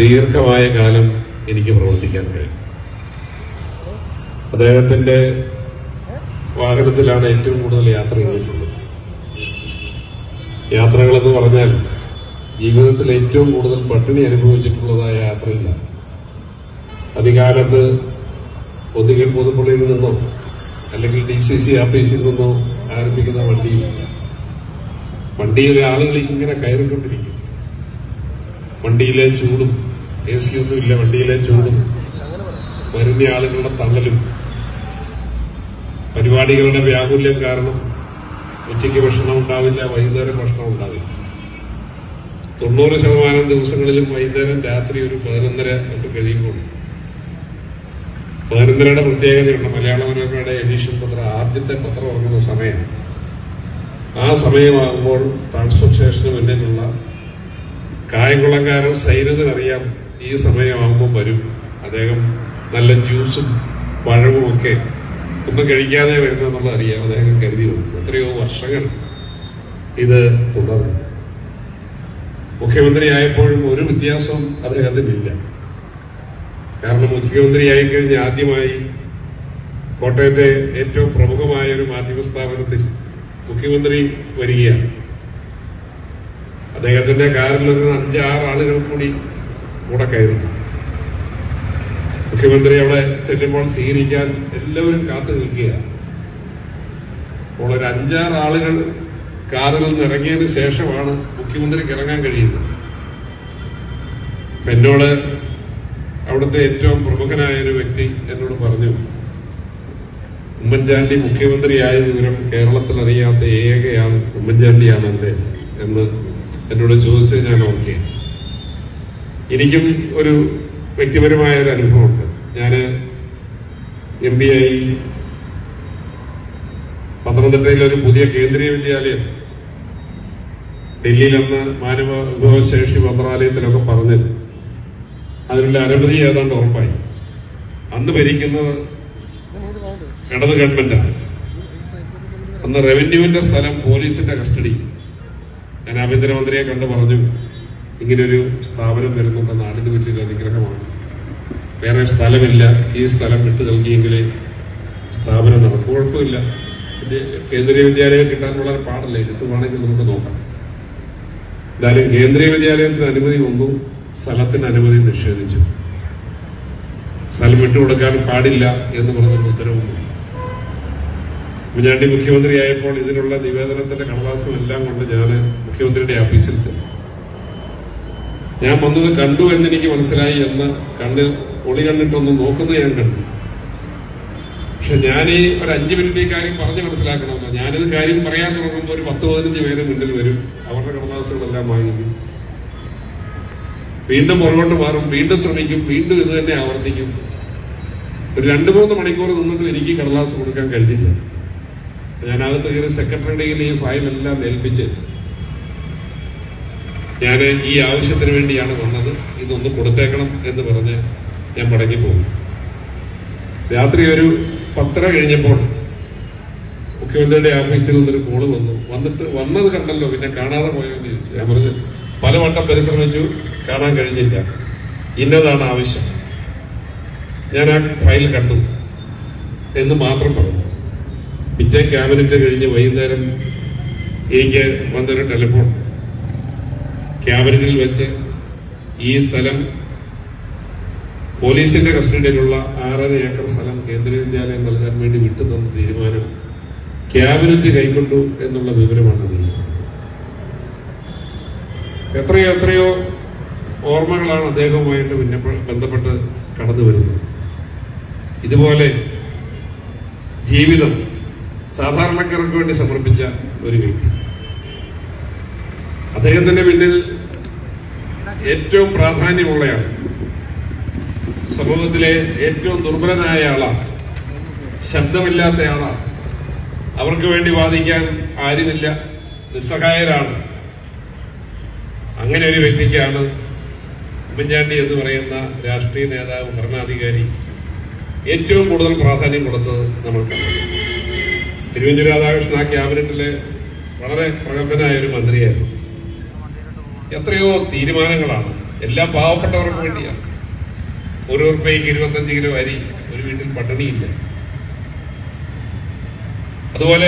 ദീർഘമായ കാലം എനിക്ക് പ്രവർത്തിക്കാൻ കഴിയും അദ്ദേഹത്തിന്റെ വാഹനത്തിലാണ് ഏറ്റവും കൂടുതൽ യാത്ര ചെയ്തിട്ടുള്ളത് യാത്രകളെന്ന് പറഞ്ഞാൽ ജീവിതത്തിൽ ഏറ്റവും കൂടുതൽ പട്ടിണി അനുഭവിച്ചിട്ടുള്ളതായ യാത്രയില്ല അധികാലത്ത് ഒന്നുകിൽ പുതുപ്പള്ളിയിൽ നിന്നോ അല്ലെങ്കിൽ ഡി സി സി ആഫീസിൽ നിന്നോ ആരംഭിക്കുന്ന വണ്ടിയിൽ വണ്ടിയിലെ ആളുകൾ ഇങ്ങനെ കയറിക്കൊണ്ടിരിക്കും വണ്ടിയിലെ ചൂടും എ സി ഒന്നുമില്ല വണ്ടിയിലെ ചൂടും വരുന്ന ആളുകളുടെ തള്ളലും പരിപാടികളുടെ വ്യാകുല്യം കാരണം ഉച്ചയ്ക്ക് ഭക്ഷണം ഉണ്ടാവില്ല വൈകുന്നേരം ഭക്ഷണം ഉണ്ടാവില്ല തൊണ്ണൂറ് ശതമാനം ദിവസങ്ങളിലും വൈകുന്നേരം രാത്രി ഒരു പതിനൊന്നര ഒക്കെ കഴിയുമ്പോൾ പതിനൊന്നരയുടെ പ്രത്യേകതയുണ്ട് മലയാള മനോരമയുടെ എഡീഷൻ പത്രം ആദ്യത്തെ പത്രം ഇറങ്ങുന്ന സമയം ആ സമയമാകുമ്പോൾ ട്രാൻസ്പോർട്ട് സ്റ്റേഷന് മുന്നിലുള്ള കായംകുളംകാരൻ സൈനത്തിനറിയാം ഈ സമയമാകുമ്പോൾ വരും അദ്ദേഹം നല്ല ജ്യൂസും പഴവും ഒക്കെ ഒന്നും കഴിക്കാതെ വരുന്നെന്നുള്ളത് അറിയാം അദ്ദേഹം കരുതി വന്നു എത്രയോ വർഷങ്ങൾ ഇത് തുടർന്നു മുഖ്യമന്ത്രിയായപ്പോഴും ഒരു വ്യത്യാസവും അദ്ദേഹത്തിനില്ല കാരണം മുഖ്യമന്ത്രിയായി കഴിഞ്ഞ് ആദ്യമായി കോട്ടയത്തെ ഏറ്റവും പ്രമുഖമായ ഒരു മാധ്യമ സ്ഥാപനത്തിൽ മുഖ്യമന്ത്രി വരികയാണ് അദ്ദേഹത്തിന്റെ കാറിൽ ഒരു അഞ്ചാറ് ആളുകൾ കൂടി കൂടെ കയറി മുഖ്യമന്ത്രി അവിടെ ചെല്ലുമ്പോൾ സ്വീകരിക്കാൻ എല്ലാവരും കാത്തു നിൽക്കുകയാണ് അപ്പോൾ ഒരു അഞ്ചാറ് ആളുകൾ കാറിൽ നിന്ന് ഇറങ്ങിയതിന് ശേഷമാണ് മുഖ്യമന്ത്രിക്ക് ഇറങ്ങാൻ കഴിയുന്നത് അപ്പൊ എന്നോട് അവിടുത്തെ ഏറ്റവും പ്രമുഖനായ ഒരു വ്യക്തി എന്നോട് പറഞ്ഞു ഉമ്മൻചാണ്ടി മുഖ്യമന്ത്രിയായ വിവരം കേരളത്തിൽ അറിയാത്ത ഏകയാൾ ഉമ്മൻചാണ്ടിയാണല്ലേ എന്ന് എന്നോട് ചോദിച്ചത് ഞാൻ ഓർക്കുക എനിക്കും ഒരു വ്യക്തിപരമായ ഒരു അനുഭവമുണ്ട് ഞാൻ എം ബി ആയി പത്തനംതിട്ടയിൽ ഒരു പുതിയ കേന്ദ്രീയ വിദ്യാലയം ഡൽഹിയിൽ അന്ന് മാനവ വിഭവശേഷി മന്ത്രാലയത്തിലൊക്കെ പറഞ്ഞ് അതിനുള്ള അനുമതി ഏതാണ്ട് ഉറപ്പായി അന്ന് ഭരിക്കുന്നത് ഇടത് ഗവൺമെന്റാണ് അന്ന് റവന്യൂവിന്റെ സ്ഥലം പോലീസിന്റെ കസ്റ്റഡി ഞാൻ ആഭ്യന്തരമന്ത്രിയെ കണ്ടു പറഞ്ഞു ഇങ്ങനൊരു സ്ഥാപനം വരുന്നുണ്ട് നാടിന് വലിയൊരു അനുഗ്രഹമാണ് വേറെ സ്ഥലമില്ല ഈ സ്ഥലം വിട്ടു നൽകിയെങ്കിലേ സ്ഥാപനം നടക്കും കുഴപ്പമില്ല ഇത് കേന്ദ്രീയ വിദ്യാലയം കിട്ടാൻ വളരെ പാടില്ല കിട്ടുവാണെങ്കിൽ നമുക്ക് നോക്കാം എന്തായാലും കേന്ദ്രീയ വിദ്യാലയത്തിന് അനുമതി വന്നു സ്ഥലത്തിന് അനുമതി നിഷേധിച്ചു സ്ഥലം വിട്ടുകൊടുക്കാൻ പാടില്ല എന്ന് പറഞ്ഞൊരു ഉത്തരവ് വന്നു ഉമ്മൻചാണ്ടി മുഖ്യമന്ത്രിയായപ്പോൾ ഇതിനുള്ള നിവേദനത്തിന്റെ കടലാസും എല്ലാം കൊണ്ട് ഞാൻ മുഖ്യമന്ത്രിയുടെ ഓഫീസിൽ ചെന്നു ഞാൻ വന്നത് കണ്ടു എന്നെനിക്ക് മനസ്സിലായി എന്ന് കണ്ണ് ഒളി കണ്ടിട്ടൊന്ന് നോക്കുന്നത് ഞാൻ കണ്ടു പക്ഷെ ഞാൻ ഈ ഒരു അഞ്ചു മിനിറ്റ് ഈ കാര്യം പറഞ്ഞ് മനസ്സിലാക്കണമല്ലോ ഞാനിത് കാര്യം പറയാൻ തുടങ്ങുമ്പോൾ ഒരു പത്ത് പതിനഞ്ച് പേര് മുന്നിൽ വരും അവരുടെ കടലാസുകളെല്ലാം വാങ്ങിക്കും വീണ്ടും പുറകോട്ട് മാറും വീണ്ടും ശ്രമിക്കും വീണ്ടും ഇത് തന്നെ ആവർത്തിക്കും ഒരു രണ്ടു മൂന്ന് മണിക്കൂർ നിന്നിട്ടും എനിക്ക് ഈ കടലാസ് കൊടുക്കാൻ കഴിഞ്ഞില്ല ഞാൻ അകത്ത് കയറി സെക്രട്ടറിയുടെ കയ്യിൽ ഈ ഫയലെല്ലാം ഏൽപ്പിച്ച് ഞാൻ ഈ ആവശ്യത്തിന് വേണ്ടിയാണ് വന്നത് ഇതൊന്ന് കൊടുത്തേക്കണം എന്ന് പറഞ്ഞ് ഞാൻ മടങ്ങിപ്പോകും രാത്രി ഒരു പത്തര കഴിഞ്ഞപ്പോൾ മുഖ്യമന്ത്രിയുടെ ഓഫീസിൽ നിന്നൊരു കോള് വന്നു വന്നിട്ട് വന്നത് കണ്ടല്ലോ പിന്നെ കാണാതെ പോയോ എന്ന് ചോദിച്ചു ഞാൻ പറഞ്ഞു പലവട്ടം പരിശ്രമിച്ചു കാണാൻ കഴിഞ്ഞില്ല ഇന്നതാണ് ആവശ്യം ഞാൻ ആ ഫയൽ കണ്ടു എന്ന് മാത്രം പറഞ്ഞു പിറ്റേ ക്യാബിനറ്റ് കഴിഞ്ഞ് വൈകുന്നേരം എനിക്ക് വന്നൊരു ടെലിഫോൺ ക്യാബിനറ്റിൽ വെച്ച് ഈ സ്ഥലം പോലീസിന്റെ കസ്റ്റഡിയിലുള്ള ആറര ഏക്കർ സ്ഥലം കേന്ദ്രീയ വിദ്യാലയം നൽകാൻ വേണ്ടി വിട്ടു തന്ന തീരുമാനം ക്യാബിനറ്റ് കൈക്കൊണ്ടു എന്നുള്ള വിവരമാണ് അറിയുന്നത് എത്രയോ എത്രയോ ഓർമ്മകളാണ് അദ്ദേഹവുമായിട്ട് പിന്നപ്പ- ബന്ധപ്പെട്ട് കടന്നു വരുന്നത് ഇതുപോലെ ജീവിതം സാധാരണക്കാർക്ക് വേണ്ടി സമർപ്പിച്ച ഒരു വ്യക്തി അദ്ദേഹത്തിന്റെ പിന്നിൽ ഏറ്റവും പ്രാധാന്യമുള്ളയാണ് സമൂഹത്തിലെ ഏറ്റവും ദുർബലനായ ആളാണ് ശബ്ദമില്ലാത്ത ആളാണ് അവർക്ക് വേണ്ടി വാദിക്കാൻ ആരുമില്ല നിസ്സഹായരാണ് അങ്ങനെ ഒരു വ്യക്തിക്കാണ് ഉമ്മൻചാണ്ടി എന്ന് പറയുന്ന രാഷ്ട്രീയ നേതാവ് ഭരണാധികാരി ഏറ്റവും കൂടുതൽ പ്രാധാന്യം കൊടുത്തത് നമ്മൾ കണ്ടു തിരുവഞ്ചൂർ രാധാകൃഷ്ണൻ ആ ക്യാബിനറ്റിലെ വളരെ പ്രഗത്ഭനായ ഒരു മന്ത്രിയായിരുന്നു എത്രയോ തീരുമാനങ്ങളാണ് എല്ലാം പാവപ്പെട്ടവർക്ക് വേണ്ടിയാണ് ഒരു ഉറുപ്പയ്ക്ക് ഇരുപത്തഞ്ച് കിലോ അരി ഒരു വീട്ടിൽ പട്ടിണിയില്ല അതുപോലെ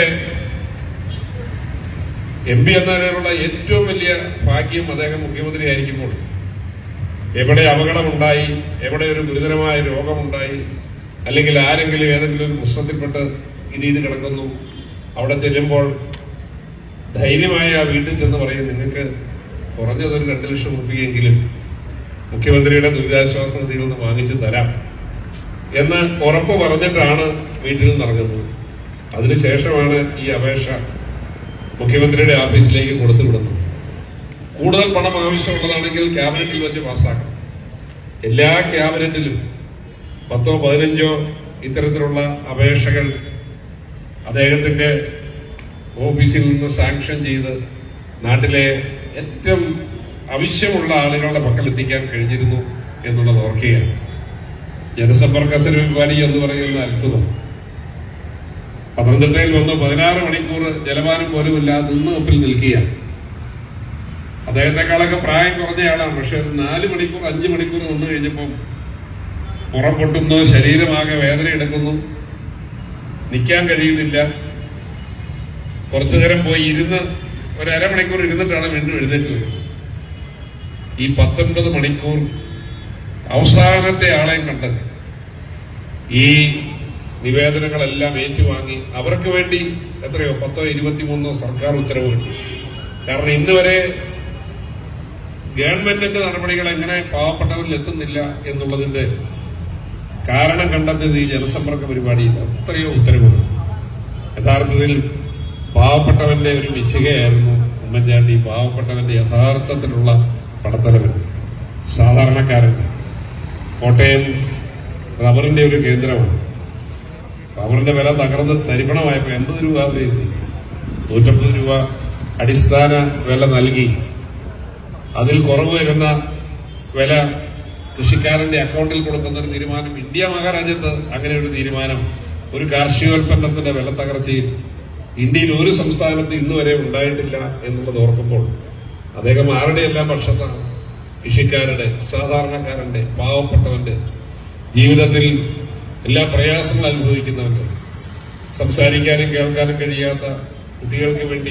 എം പി എന്നതിനുള്ള ഏറ്റവും വലിയ ഭാഗ്യം അദ്ദേഹം മുഖ്യമന്ത്രി ആയിരിക്കുമ്പോൾ എവിടെ അപകടമുണ്ടായി എവിടെ ഒരു ഗുരുതരമായ രോഗമുണ്ടായി അല്ലെങ്കിൽ ആരെങ്കിലും ഏതെങ്കിലും ഒരു പ്രശ്നത്തിൽപ്പെട്ട് ഇത് ചെയ്ത് കിടക്കുന്നു അവിടെ ചെല്ലുമ്പോൾ ധൈര്യമായ ആ വീട്ടിൽ ചെന്ന് പറയും നിങ്ങൾക്ക് കുറഞ്ഞതൊരു രണ്ട് ലക്ഷം റുപ്യെങ്കിലും മുഖ്യമന്ത്രിയുടെ ദുരിതാശ്വാസ നിധിയിൽ നിന്ന് വാങ്ങിച്ചു തരാം എന്ന് ഉറപ്പ് പറഞ്ഞിട്ടാണ് വീട്ടിൽ നിന്ന് ഇറങ്ങുന്നത് അതിനുശേഷമാണ് ഈ അപേക്ഷ മുഖ്യമന്ത്രിയുടെ ഓഫീസിലേക്ക് കൊടുത്തുവിടുന്നത് കൂടുതൽ പണം ആവശ്യമുള്ളതാണെങ്കിൽ ക്യാബിനറ്റിൽ വെച്ച് പാസ്സാക്കണം എല്ലാ ക്യാബിനറ്റിലും പത്തോ പതിനഞ്ചോ ഇത്തരത്തിലുള്ള അപേക്ഷകൾ അദ്ദേഹത്തിന്റെ ഓഫീസിൽ നിന്ന് സാങ്ഷൻ ചെയ്ത് നാട്ടിലെ ഏറ്റവും ആവശ്യമുള്ള ആളുകളുടെ പക്കൽ എത്തിക്കാൻ കഴിഞ്ഞിരുന്നു എന്നുള്ളത് ഓർക്കുകയാണ് ജനസമ്പർക്ക പരിപാടി എന്ന് പറയുന്ന അത്ഭുതം പത്തനംതിട്ടയിൽ വന്ന് പതിനാറ് മണിക്കൂർ ജലപാനം പോലുമില്ലാതെ നിന്ന് ഒപ്പിൽ നിൽക്കുകയാണ് അദ്ദേഹത്തെക്കാളൊക്കെ പ്രായം കുറഞ്ഞയാളാണ് പക്ഷെ ഒരു നാല് മണിക്കൂർ അഞ്ച് മണിക്കൂർ നിന്ന് കഴിഞ്ഞപ്പം പുറം പൊട്ടുന്നു ശരീരമാകെ വേദന എടുക്കുന്നു നിൽക്കാൻ കഴിയുന്നില്ല കുറച്ചു നേരം പോയി ഇരുന്ന് ഒരു അരമണിക്കൂർ ഇരുന്നിട്ടാണ് വീണ്ടും എഴുന്നേറ്റ് വരുന്നത് ഈ പത്തൊൻപത് മണിക്കൂർ അവസാനത്തെ ആളെയും കണ്ടത് ഈ നിവേദനങ്ങളെല്ലാം ഏറ്റുവാങ്ങി അവർക്ക് വേണ്ടി എത്രയോ പത്തോ ഇരുപത്തിമൂന്നോ സർക്കാർ ഉത്തരവ് കിട്ടി കാരണം ഇന്ന് വരെ ഗവൺമെന്റിന്റെ നടപടികൾ എങ്ങനെ പാവപ്പെട്ടവരിൽ എത്തുന്നില്ല എന്നുള്ളതിന്റെ കാരണം കണ്ടെത്തിയത് ഈ ജനസമ്പർക്ക പരിപാടിയിൽ എത്രയോ ഉത്തരവുകൾ യഥാർത്ഥത്തിൽ പാവപ്പെട്ടവന്റെ ഒരു വിശികയായിരുന്നു ഉമ്മൻചാണ്ടി പാവപ്പെട്ടവന്റെ യഥാർത്ഥത്തിലുള്ള പടത്തലവൻ സാധാരണക്കാരന്റെ കോട്ടയം റബ്ബറിന്റെ ഒരു കേന്ദ്രമാണ് റബ്ബറിന്റെ വില തകർന്ന് തരിപ്പണമായപ്പോൾ എൺപത് രൂപ വരെ എത്തി നൂറ്റമ്പത് രൂപ അടിസ്ഥാന വില നൽകി അതിൽ കുറവ് വരുന്ന വില കൃഷിക്കാരന്റെ അക്കൗണ്ടിൽ കൊടുക്കുന്ന ഒരു തീരുമാനം ഇന്ത്യ മഹാരാജ്യത്ത് അങ്ങനെ ഒരു തീരുമാനം ഒരു കാർഷികോൽപ്പന്നത്തിന്റെ വില തകർച്ചയിൽ ഇന്ത്യയിൽ ഒരു സംസ്ഥാനത്ത് ഇന്ന് വരെ ഉണ്ടായിട്ടില്ല എന്നുള്ളത് ഓർക്കുമ്പോൾ അദ്ദേഹം ആരുടെയെല്ലാം പക്ഷത്താണ് കൃഷിക്കാരുടെ സാധാരണക്കാരന്റെ പാവപ്പെട്ടവന്റെ ജീവിതത്തിൽ എല്ലാ പ്രയാസങ്ങളും അനുഭവിക്കുന്നവന്റെ സംസാരിക്കാനും കേൾക്കാനും കഴിയാത്ത കുട്ടികൾക്ക് വേണ്ടി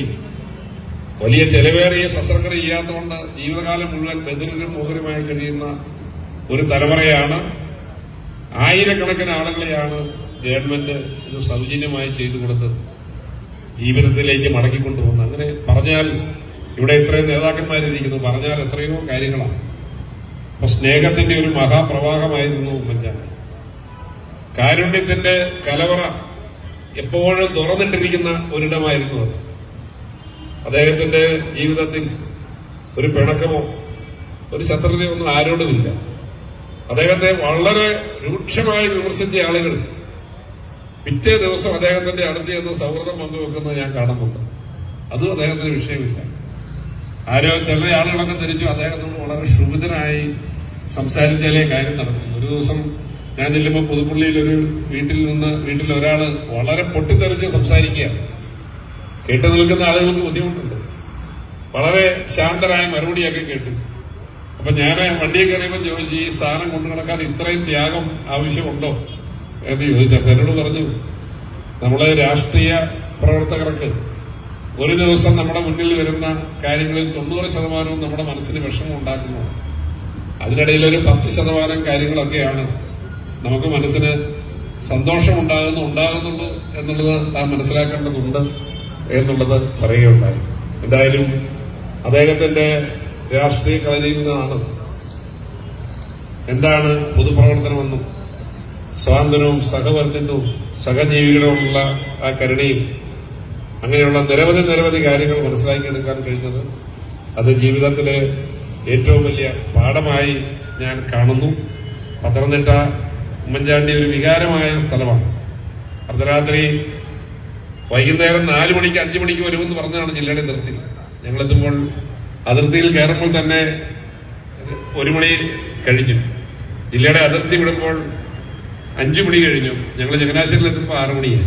വലിയ ചെലവേറിയ ശസ്ത്രക്രിയ ചെയ്യാത്തതുകൊണ്ട് ജീവിതകാലം മുഴുവൻ ബദിരരും മുഖരുമായി കഴിയുന്ന ഒരു തലമുറയാണ് ആയിരക്കണക്കിന് ആളുകളെയാണ് ഗവൺമെന്റ് ഇത് സൗജന്യമായി ചെയ്തു കൊടുത്തത് ജീവിതത്തിലേക്ക് മടക്കിക്കൊണ്ടുവന്നത് അങ്ങനെ പറഞ്ഞാൽ ഇവിടെ ഇത്രയും നേതാക്കന്മാരിരിക്കുന്നു പറഞ്ഞാൽ എത്രയോ കാര്യങ്ങളാണ് അപ്പൊ സ്നേഹത്തിന്റെ ഒരു മഹാപ്രവാഹമായിരുന്നു ഉമ്മൻചാണ്ടി കാരുണ്യത്തിന്റെ കലവറ എപ്പോഴും തുറന്നിട്ടിരിക്കുന്ന ഒരിടമായിരുന്നു അത് അദ്ദേഹത്തിന്റെ ജീവിതത്തിൽ ഒരു പിണക്കമോ ഒരു ശത്രുതയോ ഒന്നും ആരോടുമില്ല അദ്ദേഹത്തെ വളരെ രൂക്ഷമായി വിമർശിച്ച ആളുകൾ പിറ്റേ ദിവസം അദ്ദേഹത്തിന്റെ അടുത്ത് ചെന്ന് സൗഹൃദം പങ്കുവെക്കുന്നത് ഞാൻ കാണുന്നുണ്ട് അതും അദ്ദേഹത്തിന് വിഷയമില്ല ആരോ ചില ആളുകളൊക്കെ ധരിച്ചു അദ്ദേഹത്തോട് വളരെ ക്ഷുഭിതനായി സംസാരിച്ചാലേ കാര്യം നടക്കും ഒരു ദിവസം ഞാൻ ചെല്ലുമ്പോൾ പുതുപ്പള്ളിയിൽ ഒരു വീട്ടിൽ നിന്ന് വീട്ടിൽ ഒരാള് വളരെ പൊട്ടിത്തെറിച്ച് സംസാരിക്കുകയാണ് കേട്ടു നിൽക്കുന്ന ആളുകൾക്ക് ബുദ്ധിമുട്ടുണ്ട് വളരെ ശാന്തരായ മറുപടിയൊക്കെ കേട്ടു അപ്പൊ ഞാൻ വണ്ടിയിൽ കയറിയപ്പോൾ ചോദിച്ചു ഈ സ്ഥാനം കൊണ്ടു നടക്കാൻ ഇത്രയും ത്യാഗം ആവശ്യമുണ്ടോ എന്ന് ചോദിച്ചപ്പോ എന്നോട് പറഞ്ഞു നമ്മളെ രാഷ്ട്രീയ പ്രവർത്തകർക്ക് ഒരു ദിവസം നമ്മുടെ മുന്നിൽ വരുന്ന കാര്യങ്ങളിൽ തൊണ്ണൂറ് ശതമാനവും നമ്മുടെ മനസ്സിന് വിഷമം ഉണ്ടാക്കുന്നത് അതിനിടയിൽ ഒരു പത്ത് ശതമാനം കാര്യങ്ങളൊക്കെയാണ് നമുക്ക് മനസ്സിന് സന്തോഷം ഉണ്ടാകുന്നു ഉണ്ടാകുന്നുള്ളൂ എന്നുള്ളത് താൻ മനസ്സിലാക്കേണ്ടതുണ്ട് എന്നുള്ളത് പറയുകയുണ്ടായി എന്തായാലും അദ്ദേഹത്തിന്റെ രാഷ്ട്രീയ കളരിയിൽ നിന്നാണ് എന്താണ് പൊതുപ്രവർത്തനമെന്നും സ്വാതന്ത്ര്യവും സഹവർത്തിത്വവും സഹജീവികളോടുള്ള ആ കരുണയും അങ്ങനെയുള്ള നിരവധി നിരവധി കാര്യങ്ങൾ മനസ്സിലാക്കിയെടുക്കാൻ കഴിഞ്ഞത് അത് ജീവിതത്തിലെ ഏറ്റവും വലിയ പാഠമായി ഞാൻ കാണുന്നു പത്തനംതിട്ട ഉമ്മൻചാണ്ടി ഒരു വികാരമായ സ്ഥലമാണ് അർദ്ധരാത്രി വൈകുന്നേരം നാല് മണിക്ക് അഞ്ചു മണിക്ക് വരുമെന്ന് പറഞ്ഞതാണ് ജില്ലയുടെ അതിർത്തി ഞങ്ങളെത്തുമ്പോൾ അതിർത്തിയിൽ കയറുമ്പോൾ തന്നെ ഒരു മണി കഴിഞ്ഞു ജില്ലയുടെ അതിർത്തി വിടുമ്പോൾ അഞ്ചു മണി കഴിഞ്ഞു ഞങ്ങൾ ചങ്ങനാശ്ശേരിയിൽ എത്തുമ്പോൾ ആറു മണിയായി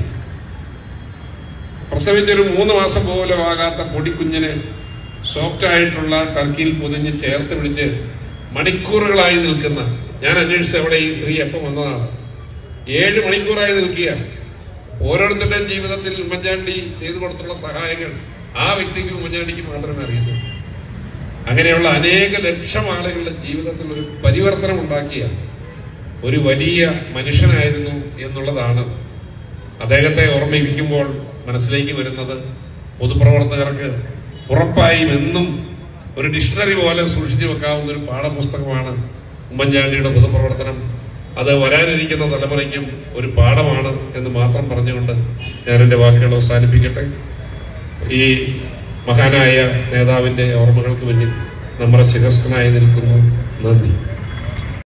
പ്രസവിച്ചൊരു മൂന്ന് മാസം പോലും ആകാത്ത പൊടിക്കുഞ്ഞിനെ സോഫ്റ്റ് ആയിട്ടുള്ള ടർക്കിയിൽ പൊതിഞ്ഞ് ചേർത്ത് പിടിച്ച് മണിക്കൂറുകളായി നിൽക്കുന്ന ഞാൻ അന്വേഷിച്ച അവിടെ ഈ സ്ത്രീ എപ്പം വന്നതാണ് ഏഴ് മണിക്കൂറായി നിൽക്കുകയാണ് ഓരോരുത്തരുടെയും ജീവിതത്തിൽ ഉമ്മൻചാണ്ടി ചെയ്തു കൊടുത്തുള്ള സഹായങ്ങൾ ആ വ്യക്തിക്ക് ഉമ്മൻചാണ്ടിക്ക് മാത്രമേ അറിയത്തുള്ളൂ അങ്ങനെയുള്ള അനേക ലക്ഷം ആളുകളുടെ ജീവിതത്തിൽ ഒരു പരിവർത്തനം ഉണ്ടാക്കിയ ഒരു വലിയ മനുഷ്യനായിരുന്നു എന്നുള്ളതാണ് അദ്ദേഹത്തെ ഓർമ്മിപ്പിക്കുമ്പോൾ മനസ്സിലേക്ക് വരുന്നത് പൊതുപ്രവർത്തകർക്ക് ഉറപ്പായും എന്നും ഒരു ഡിക്ഷണറി പോലെ സൂക്ഷിച്ചു വെക്കാവുന്ന ഒരു പാഠപുസ്തകമാണ് ഉമ്മൻചാണ്ടിയുടെ പൊതുപ്രവർത്തനം അത് വരാനിരിക്കുന്ന തലമുറയ്ക്കും ഒരു പാഠമാണ് എന്ന് മാത്രം പറഞ്ഞുകൊണ്ട് ഞാൻ എന്റെ വാക്കുകൾ അവസാനിപ്പിക്കട്ടെ ഈ മഹാനായ നേതാവിന്റെ ഓർമ്മകൾക്ക് മുന്നിൽ നമ്മുടെ ശിരസ്കനായി നിൽക്കുന്നു നന്ദി